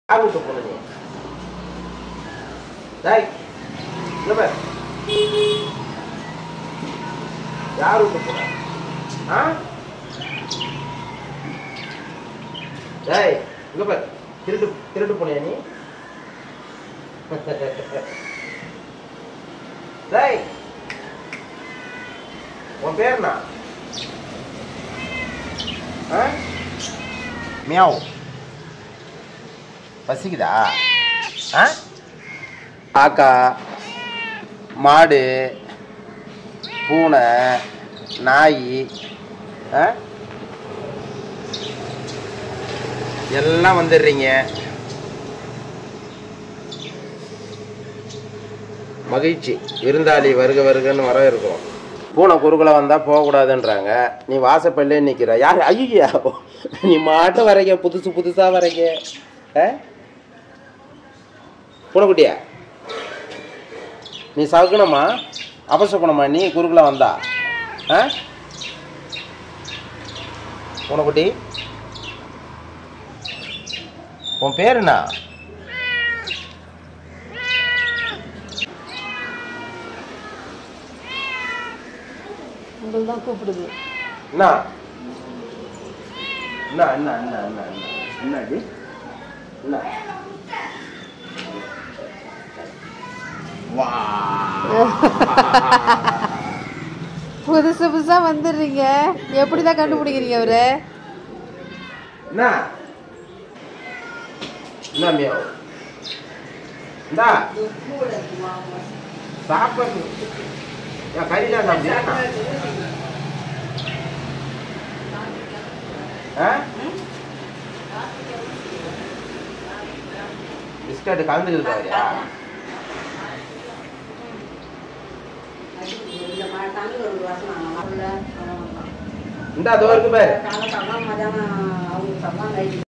யார் வீட்டு போன நீ டேய் இங்க பாரு யார் வீட்டு போன ஆ டேய் இங்க பாரு திருட்டு திருட்டு போனியா நீ டேய் உன் பேர் என்ன ஆ மியாவ் பசிக்குதா ஆ காக்கா மாடு பூனை நாய் ஆ எல்லாம் வந்துடுறீங்க மகிழ்ச்சி விருந்தாளி வருக வருகன்னு வர இருக்கும் பூனை குறுக்குல வந்தால் போகக்கூடாதுன்றாங்க நீ வாசப்பல்லே நிற்கிற யார் ஐயா நீ மாட்டும் வரைக்க புதுசு புதுசாக வரைக்க ஆ பூனைக்குட்டியா நீ சகுனமா அபசகுணமா நீ குறுக்குல வந்தா ஆ பூனைக்குட்டி உன் பேர் என்ன உங்களை தான் கூப்பிடுது என்ன என்ன என்ன என்ன என்ன என்ன என்னடி என்ன வா புதுசு புதுசா வந்துடுறீங்க எப்படி தான் கண்டுபிடிக்கிறீங்க அவரு என்ன என்ன மியாவ் இந்தா சாப்பாடு ஏன் கறிலாம் சாப்பிட்டியா ஆ பிஸ்கட் கலந்துக்குது பாரியா இந்தா தோ இருக்கு பாரு மதியானம் அவங்க